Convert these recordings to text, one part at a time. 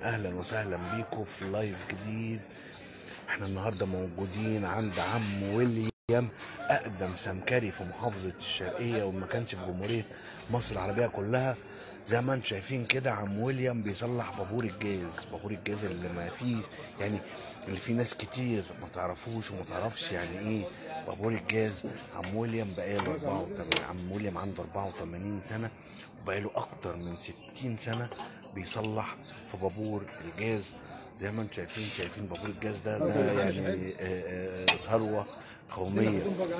اهلا وسهلا بيكم في لايف جديد احنا النهارده موجودين عند عم ويليام اقدم سمكري في محافظه الشرقيه وما كانش في جمهوريه مصر العربيه كلها زي ما انتم شايفين كده عم ويليام بيصلح بابور الجاز بابور الجاز اللي ما فيه يعني اللي فيه ناس كتير ما تعرفوش وما تعرفش يعني ايه بابور الجاز عم ويليام بقاله 84 عم ويليام عنده 84 سنه وبقاله اكتر من 60 سنه بيصلح في بابور الجاز زي ما انتم شايفين شايفين بابور الجاز ده ده يعني آه، آه، ثروه قوميه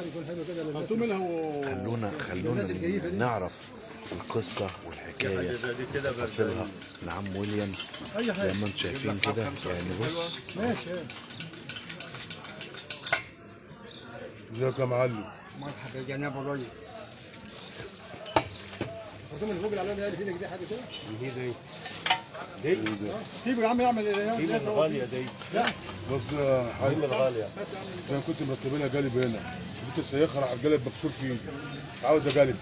خلونا خلونا نعرف القصه والحكايه تفاصيلها من عم ويليام زي ما انتم شايفين كده يعني بص ازيك يا معلم مرحبا يا جناب الرجل سيبه يا عم يعمل دي غاليه دي لا بص يا حاج غاليه انا كنت مركب لها قالب هنا كنت سايقها راح القالب مكسور في ايدي عاوز قالب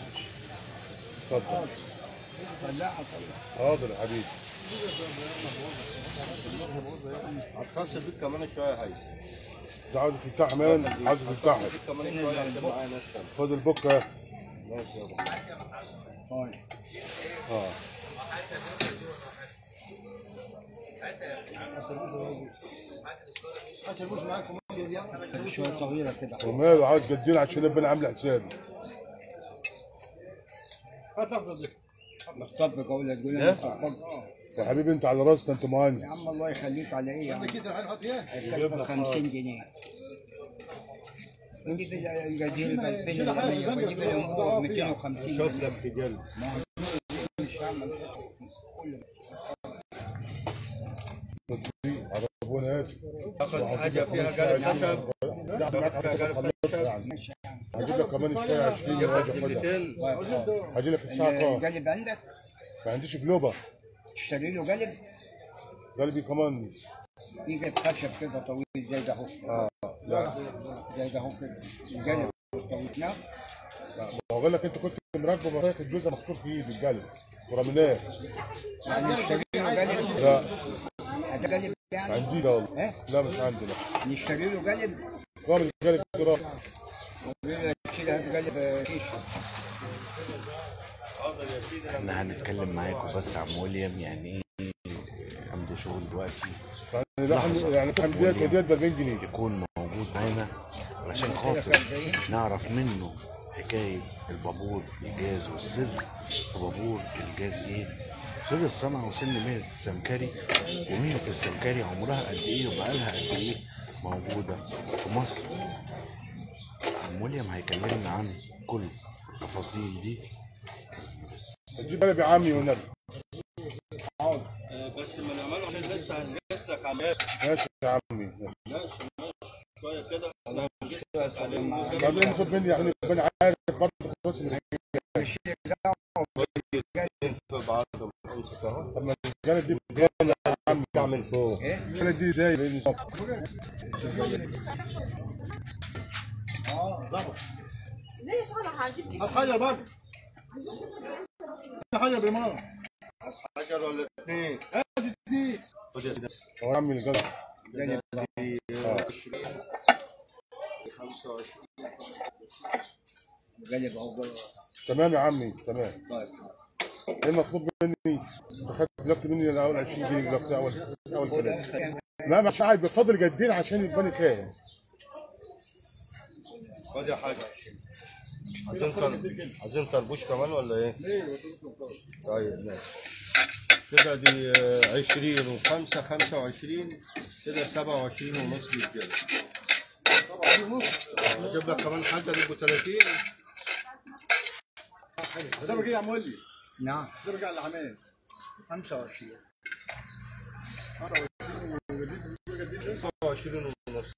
اتفضل حاضر يا حبيبي هتخش بيك كمان شويه هايس ده عاوز تفتح مان عاوز تفتحها كمان شويه هتبقى معايا ناس تانية. خد البكه ماشي يا ابو اه شويه صغيره كده وماله عاوز قدين عشان ابقى انا عامل حسابي مطبق اقول لك دول مطبق يا حبيبي انت على راسنا انت يا مهندس عم الله يخليك على ايه يا عم هيكلفك 50 جنيه نجيب الجزيرة ب 2100 ونجيب الأمور 250 شوف جنيه لك رجال مش هعمل عرفونا هات تاخد حاجه فيها قلب خشب ده معاك حضرتك خلصت يعني هجيب لك كمان شويه 20 يا راجل خدها الاثنين هجي لك الساعه كام القلب عندك ما عنديش جلوبه تشتري له قلب قلبي كمان في قلب خشب كده طويل زي ده اهو اه لا زي ده اهو كده القلب طويل نعم بقول لك انت كنت مراكبه بطايق الجوزه مكسور في ايدي القلب ورميناه يعني نشتري له قلب لا هذا قلب ما يعني عندي ده والله ها لا مش عندي لا نشتري له قلب كامل القلب ده راح تشيل هذا قلب شيشه احنا هنتكلم معاكم بس عم ويليام يعني ايه عنده شغل دلوقتي يعني لحم يعني لحم ديت وديت ب 40 جنيه يكون موجود معانا علشان خاطر نعرف منه حكاية البابور الجاز والسر في بابور الجاز ايه سر الصنعة وسن مهنة السمكري ومهنة السمكري عمرها قد ايه وبقالها قد ايه موجودة في مصر عم ويليام هيكلمنا عن كل التفاصيل دي تجيب قلب يا عمي والنبي بس ما نعمله عشان لسه هنجهز لك على ماشي يا عمي ماشي شويه كده هنجهز لك عليه طب ليه خد مني عشان يبقى انا عارف برضه خلاص من في بعض امسك اهو طب ما القلب دي بتغنى يا عمي تعمل فوق القلب دي ازاي لان ليش انا هجيب هات حجر برضه حجر بالمره حجر ولا اثنين خد يا سيدي هو يا عمي القلب قلب 25 قلب اهو تمام يا عمي تمام طيب ايه المطلوب مني؟ انت خدت دلوقتي مني الاول 20 جنيه دلوقتي اول اول كلام لا مش عايز بفضل جدين عشان يبقى انا فاهم خد يا حاجه عايزين طر... عايزين طربوش كمان ولا ايه؟ طيب ماشي كده دي آه، 20 و5 25 كده 27 ونص رجاله اجيب لك كمان حاجه يبقوا 30 ده بقى يا عم ولي نعم ده بقى العمال 25 29 ونص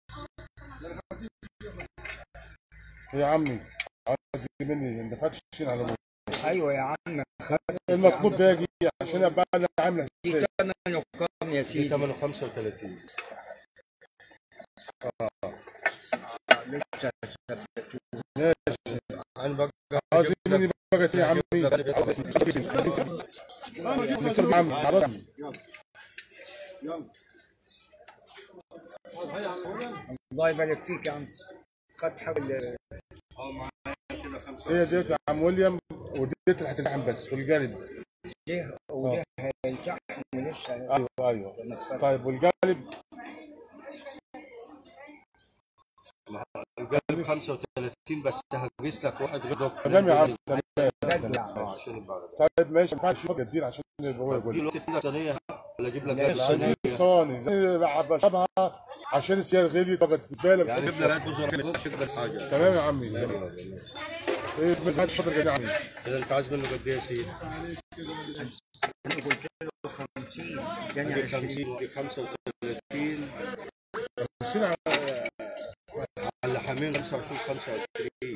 يا عمي عايز مني انت دفعت 20 على ابوك ايوه يا عم المطلوب باجي عشان ابقى انا عامل دي حساب ثمنه كام يا دي سيدي؟ ثمنه 35 لسه ماشي انا بقى عايز مني بقى يا عمي أجيب لك- نكتب عمي عرض عمي الله يبارك فيك يا عم قد حول هي ديت يا عم ويليام وديت اللي هتنعم بس والجانب ليه وليه هيتشحن ولسه ايوه ايوه طيب والجانب القلب 35 بس هقيس لك واحد غير دكتور تمام يا عم تمام بدع عشان يبقى طيب ماشي ما ينفعش كتير عشان يبقى هو يقول كيلو كده صينيه ولا اجيب لك قد عندي صينيه صاني بشربها عشان السيارة غليت بقت زبالة يعني اجيب لك قد بزر كده الحاجه تمام يا عمي ايه من هات الشطر جاي عمي اذا انت عايز منه قد ايه يا سيدي؟ انا قلت له 50 يعني ودي 50 ودي 35 مشينا على على حامين 25 25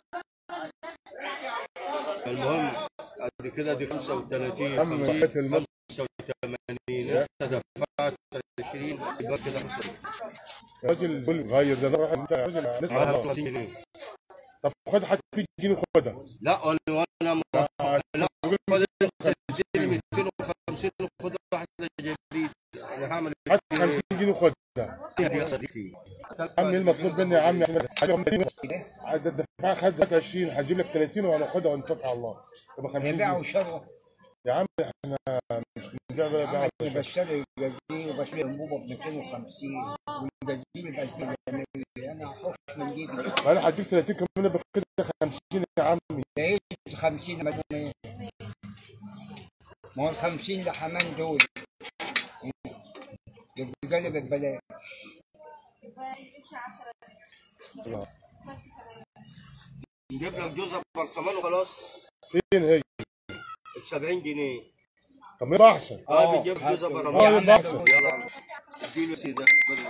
المهم ادي كده دي 35 عم 50 بقيت المص 85 انت دفعت 20 يبقى كده 25 راجل بقول غير ده روح انت راجل نسمع الله 30 جنيه طب خد حد في جنيه وخدها لا انا وانا م- لا خد انت تنزل 250 وخد واحده جديد انا هعمل هات 50 جنيه وخدها يا صديقي عمي المطلوب مني يا عمي حاجه دفع خد 20 هجيب لك 30 وانا اخدها ونتوكل على الله يبقى 50 بيع جنيه وشره يا عم احنا مش بنبيع ولا بيع ولا انا شيء. بشتري جديد وبشتري انبوبه ب 250 والجديد ب 2100 انا هحط من جيبي انا هديك 30 كمان يبقى كده 50 يا عمي لقيت 50 مدام ايه ما هو ال 50 لحمان دول يبقى جالي ببلاش نجيب لك جوزة برطمان وخلاص فين هي؟ ب 70 جنيه طب ما يبقى احسن اه بتجيب جوزة اه برطمان يبقى احسن يلا اديله سيدة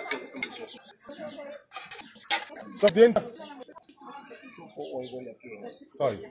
طب دي انت هو يقول لك ايه طيب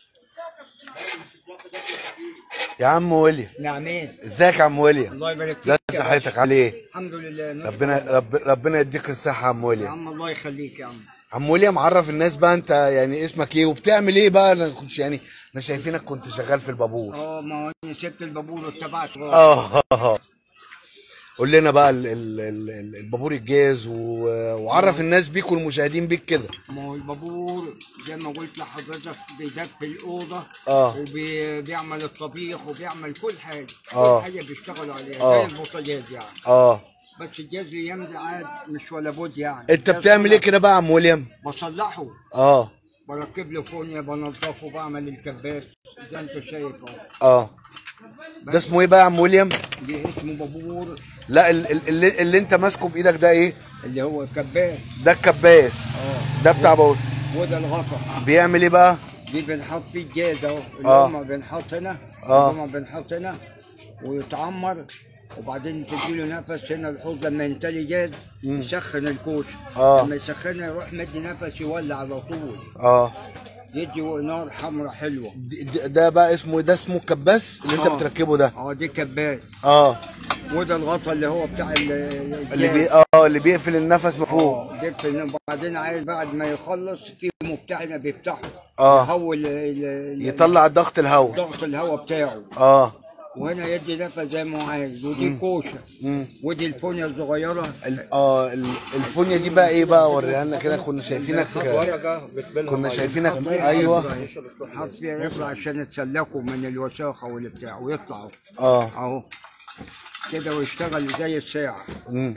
يا عم ويليام نعمين ازيك يا عم ويليام الله يبارك فيك ازي يا صحتك عامل ايه باشا. الحمد لله نشكر ربنا الله. رب ربنا يديك الصحه يا عم يا ويليام عم الله يخليك يا عم عم ويليام عرف الناس بقى انت يعني اسمك ايه وبتعمل ايه بقى انا كنت يعني انا شايفينك كنت شغال في البابور اه ما هو انا سبت البابور واتبعت اه قول لنا بقى ال- ال- ال- ال- البابور الجاز و- وعرف الناس بيك والمشاهدين بيك كده ما هو البابور زي ما قلت لحضرتك بيدفي الأوضة اه. وبيعمل الطبيخ وبيعمل كل حاجة اه. كل حاجة بيشتغلوا عليها اه. زي البوتاجاز يعني اه بس الجاز الايام دي عاد مش ولا بد يعني انت الجاز بتعمل ايه أنا كده بقى يا عم ويليام بصلحه اه بركب له فونيا بنضفه بعمل الكباس زي انت شايف اهو اه ده اسمه ايه بقى يا عم ويليام دي اسمه بابور لا ال- ال- اللي, اللي انت ماسكه بايدك ده ايه اللي هو كباس ده الكباس اه ده بتاع بابور وده الغطا بيعمل ايه بقى دي بنحط فيه الجاز اهو اللي اه. هما بنحط هنا اه. اللي هما بنحط هنا ويتعمر وبعدين تديله نفس هنا الحوض لما ينتلي جاز يسخن الكوش اه. لما يسخنها يروح مدي نفس يولع على طول اه يدي نار حمراء حلوه د- د- ده بقى اسمه ده اسمه الكباس اللي انت اه. بتركبه ده اه دي كباس اه وده الغطا اللي هو بتاع ال- اللي بي الجاز. اه اللي بيقفل النفس من فوق اه دي وبعدين عايز بعد ما يخلص كيمو بتاعنا بيفتحه اه. يحول ال- ال- يطلع ضغط الهواء ضغط الهواء بتاعه اه وهنا يدي نفس زي ما هو عايز ودي كوشه مم. ودي الفونيا الصغيره ال- اه ال- الفونيا دي بقى ايه بقى وريها لنا كده كنا شايفينك ورقة بتبلها كنا مية. شايفينك ايوه حط فيها يطلع عشان يتسلكوا من الوساخه والبتاع ويطلعوا اه اهو كده ويشتغل زي الساعه مم.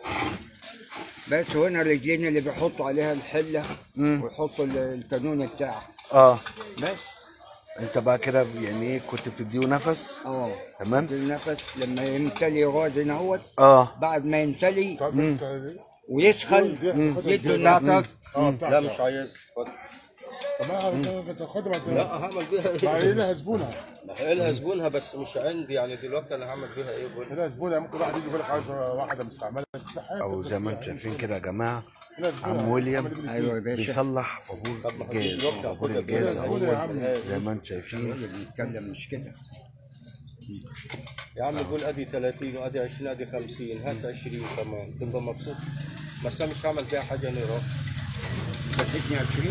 بس هنا الرجلين اللي بيحطوا عليها الحله مم. ويحطوا ال- الكانون بتاعها اه بس انت بقى كده يعني ايه كنت بتديه نفس اه تمام النفس لما يمتلي غاز اهوت اه بعد ما يمتلي طب انت ويسخن يدوا النفس اه لا بتاعتك مش عايز اتفضل. طب ما تاخدها لا بعد هعمل بيها بعدين ايه؟ لها زبونها لها زبونها بس مش عندي يعني دلوقتي انا هعمل بيها ايه بقول لها زبونها ممكن واحد يجي يقول لك عايز واحده مستعمله او زي ما انتم شايفين كده يا جماعه لها زبونها. عم ويليام ايوه يا باشا بيصلح بابور جاز بابور الجاز اهو يا عم. زي ما انتم شايفين اللي بيتكلم مش كده يا عم قول ادي 30 وادي 20 ادي 50 هات 20 كمان تبقى مبسوط بس انا مش هعمل فيها حاجه نيرة بدتني 20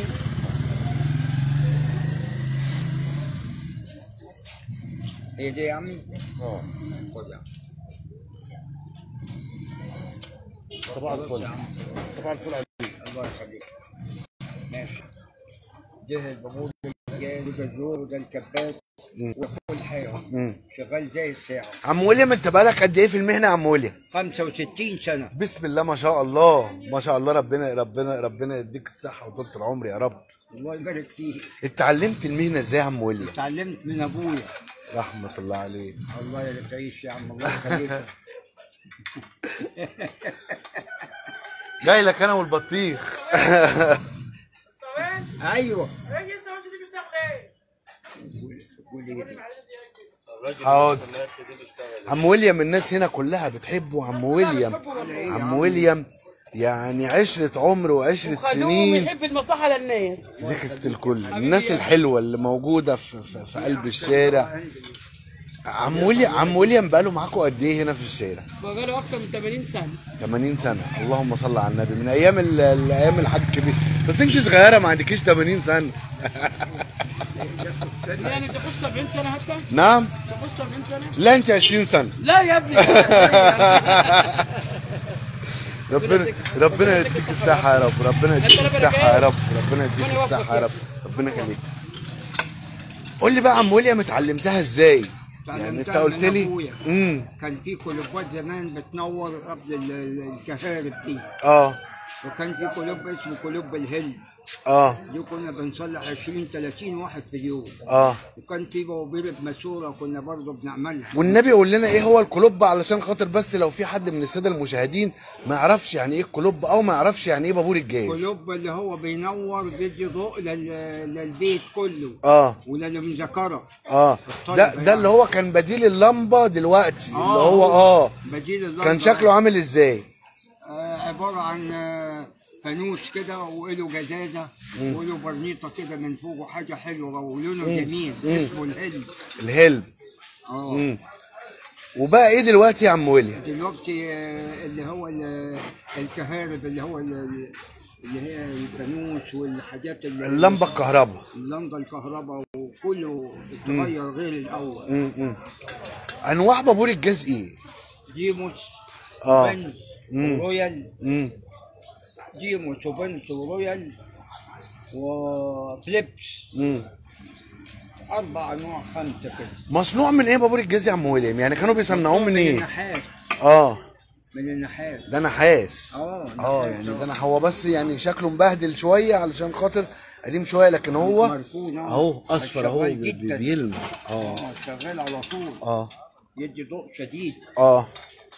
ايه دي يا عمي؟ اه خد يا عم صباح الفل صباح الفل عليك الله يخليك ماشي ده البابور ده الجزور وده الكبات وكل حاجه مم. شغال زي الساعه عم ويليام انت بقالك قد ايه في المهنه يا عم ويليام 65 سنه بسم الله ما شاء الله ما شاء الله ربنا ربنا ربنا يديك الصحه وطول العمر يا رب الله يبارك فيك اتعلمت المهنه ازاي يا عم ويليام اتعلمت من ابويا رحمه الله عليه الله يا تعيش يا عم الله يخليك جاي لك انا والبطيخ ايوه ريس ده مش دي بيشتغل قول لي إيه؟ الراجل حاضر. اللي في الناس دي بيشتغل عم ويليام الناس هنا كلها بتحبه عم ويليام عم ويليام يعني عشرة عمر وعشرة خدوه سنين بيحب المصلحه للناس زكست الكل الناس الحلوة اللي موجودة في, في, في قلب الشارع عم ويليام عم ويليام بقاله معاكم قد ايه هنا في الشارع؟ بقاله اكتر من 80 سنه 80 سنة اللهم صل على النبي من ايام ال- ال- ايام الحاج الكبير بس انت صغيرة ما عندكيش 80 سنة يعني تخش 70 سنه حتى نعم تخش 70 سنه لا انت 20 سنة لا يا ابني ربنا ربنا يديك الصحة يا رب ربنا يديك الصحة يا رب ربنا يديك الصحة يا رب ربنا يخليك قول لي بقى عم ويليام اتعلمتها ازاي؟ يعني انت اتعلمتها قلت من لي أبويا. امم كان في كلوبات زمان بتنور قبل ال- ال- الكهارب دي اه وكان في كلوب اسمه كلوب الهل اه دي كنا بنصلح 20 30 واحد في اليوم اه وكان في بوابير بماسوره كنا برضه بنعملها والنبي يقول لنا ايه هو الكلوب علشان خاطر بس لو في حد من الساده المشاهدين ما يعرفش يعني ايه الكلوب او ما يعرفش يعني ايه بابور الجاز كلوب اللي هو بينور بيدي ضوء لل- للبيت كله اه وللمذكره اه ده ده اللي هو كان بديل اللمبه دلوقتي اللي هو اه بديل اللمبة. كان شكله عامل ازاي آه عباره عن آه، فانوس كده وله جزازه وله برنيطه كده من فوق وحاجه حلوه ولونه جميل اسمه الهل الهلب اه مم. وبقى ايه دلوقتي يا عم ويليام دلوقتي آه، اللي هو ال- الكهارب اللي هو ال- اللي هي الفانوس والحاجات اللي اللمبه الكهرباء اللمبه الكهرباء وكله اتغير غير الاول مم، مم. انواع بابور الجاز ايه ديموس اه وبنز مم. ورويال مم. ديموس وبنز ورويال وفليبس مم. اربع انواع خمسه كده مصنوع من ايه بابور الجاز يا عم ويليام يعني كانوا بيصنعوه من من ايه النحاس اه من النحاس ده نحاس اه، اه نحاس، يعني اه. ده أنا- هو بس يعني شكله مبهدل شويه علشان خاطر قديم شويه لكن هو مركون اهو. اهو اصفر اهو شغال بي- جدا. بيلمع اه اه شغال على طول اه يدي ضوء شديد اه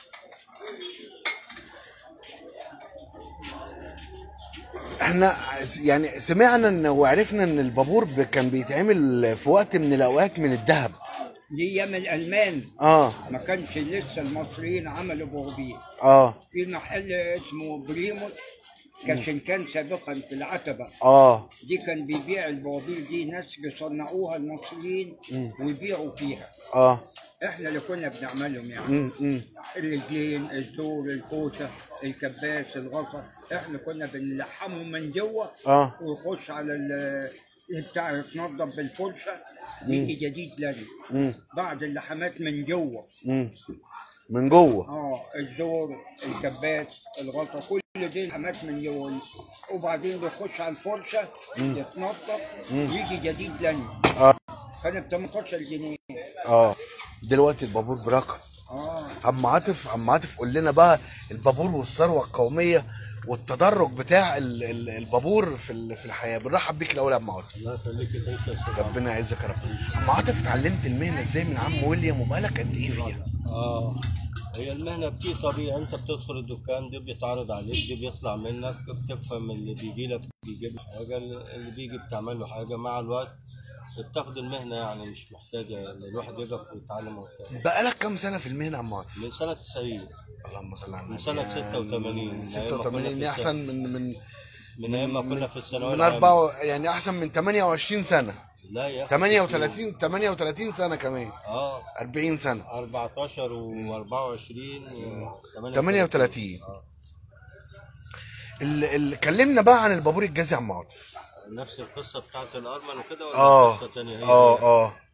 احنا يعني سمعنا ان وعرفنا ان البابور ب- كان بيتعمل في وقت من الاوقات من الذهب دي ايام الالمان اه ما كانش لسه المصريين عملوا بوابير اه في محل اسمه بريموس كان كان سابقا في العتبه اه دي كان بيبيع البوابير دي ناس بيصنعوها المصريين ويبيعوا فيها اه احنا اللي كنا بنعملهم يعني امم امم الرجلين الزور الكوسه الكباس الغطا احنا كنا بنلحمهم من جوه اه ويخش على ال بتاع يتنضف بالفرشه يجي جديد لنا امم بعد اللحمات من جوه امم من جوه اه الزور الكباس الغطا كل دي لحمات من جوه وبعدين بيخش على الفرشه يتنضف يجي جديد لنا اه كانت ب 18 جنيه اه دلوقتي البابور برقم اه عم عاطف عم عاطف قول لنا بقى البابور والثروه القوميه والتدرج بتاع ال- ال- البابور في ال- في الحياه بنرحب بيك الاول يا عم عاطف الله يخليك تعيش يا استاذ ربنا يعزك يا رب عم عاطف اتعلمت المهنه ازاي من عم ويليام وبقالك قد ايه فيها اه هي المهنه بتيجي طبيعي انت بتدخل الدكان دي بيتعرض عليك دي بيطلع منك بتفهم اللي بيجي لك بيجيب لك حاجه اللي بيجي بتعمل له حاجه مع الوقت بتاخد المهنه يعني مش محتاجه ان الواحد يقف ويتعلم وبتاع. بقالك كام سنه في المهنه يا عم عاطف من سنه 90 اللهم صل على النبي من سنة 86 من من أيام ما 86 كنا في دي احسن من من من ايام ما كنا في الثانويه من العامة. أربعة يعني احسن من 28 سنه لا يا أخي 38 38 سنه كمان اه 40 سنه 14 و24 38 ال... ال... كلمنا بقى عن البابور الجازي يا عم عاطف نفس القصه بتاعت الارمن وكده ولا اه قصه ثانيه هي اه اه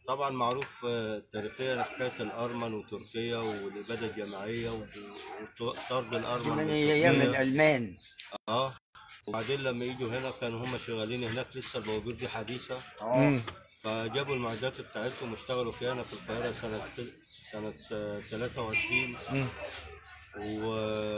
طبعا معروف آه، تاريخيا حكايه الارمن وتركيا والاباده الجماعيه و- وطرد الارمن من من ايام تركيا. الالمان اه وبعدين لما يجوا هنا كانوا هم شغالين هناك لسه البوابير دي حديثه اه فجابوا المعدات بتاعتهم واشتغلوا فيها هنا في القاهره سنه سنه آه، 23 و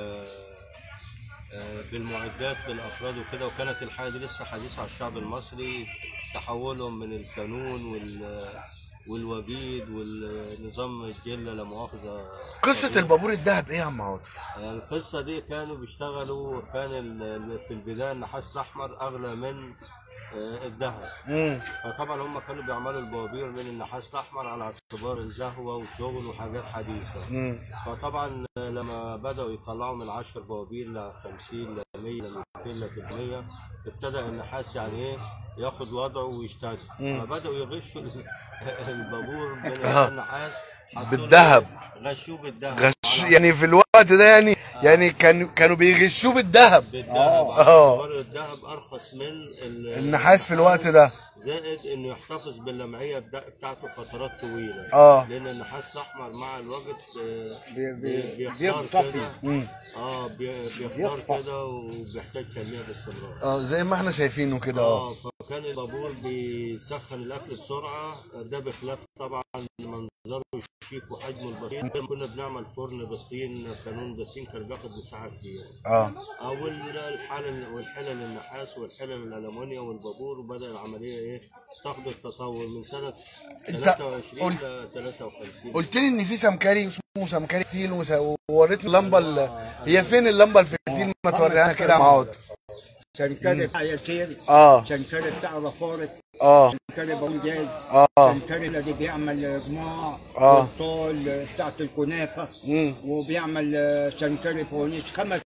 آه، بالمعدات بالافراد وكده وكانت الحاجه دي لسه حديثه على الشعب المصري تحولهم من القانون وال والوجيد والنظام الجله لا مؤاخذه قصه البابور الذهب ايه يا عم عاطف القصة دي كانوا بيشتغلوا كان ال- في البداية النحاس الأحمر أغلى من آه، الذهب امم فطبعا هم كانوا بيعملوا البوابير من النحاس الأحمر على اعتبار الزهوة وشغل وحاجات حديثة امم فطبعا لما بدأوا يطلعوا من 10 بوابير ل 50 ل 100 ل 200 ل 300 ابتدى النحاس يعني ايه ياخد وضعه ويشتغل فبدأوا يغشوا ال- البابور من آه. النحاس حطوا له- بالذهب. غشوه بالذهب غش على- يعني في الوقت ده يعني يعني كانوا كانوا بيغشوه بالذهب بالذهب آه. اعتبار الذهب ارخص من ال- النحاس في الوقت ده زائد انه يحتفظ باللمعيه بتا- بتاعته فترات طويله اه لان النحاس الاحمر مع الوقت آه، بي- بي- بيختار بيصفي. كده امم اه بي- بيختار بيصفى. كده وبيحتاج تنميه باستمرار اه زي ما احنا شايفينه كده اه اه فكان البابور بيسخن الاكل بسرعه ده بخلاف طبعا منظره الشيك وحجمه البسيط كنا بنعمل فرن بالطين قانون بالطين كان بياخد مساحه كبيره اه او الحلل والحلل النحاس والحلل الالومنيوم والبابور وبدا العمليه ايه تاخد التطور من سنه أنت 23 قلت- ل 53 قلت لي ان في سمكري اسمه سمكري فتيل وس- ووريتني اللمبه ال- هي فين اللمبه الفتيل ما توريها كده يا عم عاطف شنكرة عياتير اه شنكرة بتاع رفارة اه شنكرة بونجاز اه شنكرة اللي بيعمل جماع آه. والطول بتاعت الكنافة امم وبيعمل شنكرة فورنيش خمس